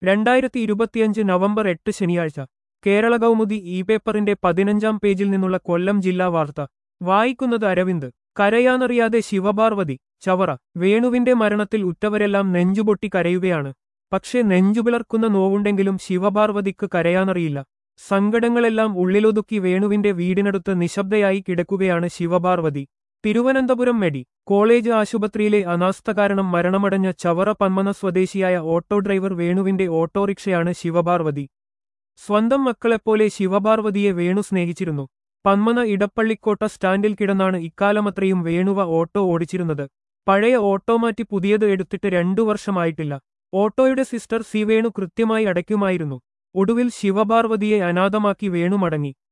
രണ്ടായിരത്തി ഇരുപത്തിയഞ്ച് നവംബർ എട്ട് ശനിയാഴ്ച കേരള കൗമുദി ഇ പേപ്പറിന്റെ പതിനഞ്ചാം പേജിൽ നിന്നുള്ള കൊല്ലം ജില്ലാ വാർത്ത വായിക്കുന്നത് അരവിന്ദ് കരയാനറിയാതെ ശിവപാർവതി ചവറ വേണുവിന്റെ മരണത്തിൽ ഉറ്റവരെല്ലാം നെഞ്ചുപൊട്ടി കരയുകയാണ് പക്ഷേ നെഞ്ചുപിളർക്കുന്ന നോവുണ്ടെങ്കിലും ശിവപാർവതിക്ക് കരയാനറിയില്ല സങ്കടങ്ങളെല്ലാം ഉള്ളിലൊതുക്കി വേണുവിന്റെ വീടിനടുത്ത് നിശബ്ദയായി കിടക്കുകയാണ് ശിവപാർവതി തിരുവനന്തപുരം മെഡി കോളേജ് ആശുപത്രിയിലെ അനാസ്ഥ കാരണം മരണമടഞ്ഞ ചവറ പന്മന സ്വദേശിയായ ഓട്ടോ ഡ്രൈവർ വേണുവിന്റെ ഓട്ടോറിക്ഷയാണ് ശിവപാർവതി സ്വന്തം മക്കളെപ്പോലെ ശിവപാർവതിയെ വേണു സ്നേഹിച്ചിരുന്നു പന്മന ഇടപ്പള്ളിക്കോട്ട സ്റ്റാൻഡിൽ കിടന്നാണ് ഇക്കാലമത്രയും വേണുവ ഓട്ടോ ഓടിച്ചിരുന്നത് പഴയ ഓട്ടോ മാറ്റി പുതിയത് എടുത്തിട്ട് രണ്ടു വർഷമായിട്ടില്ല ഓട്ടോയുടെ സിസ്റ്റർ സി വേണു കൃത്യമായി അടയ്ക്കുമായിരുന്നു ഒടുവിൽ ശിവപാർവതിയെ അനാഥമാക്കി വേണു മടങ്ങി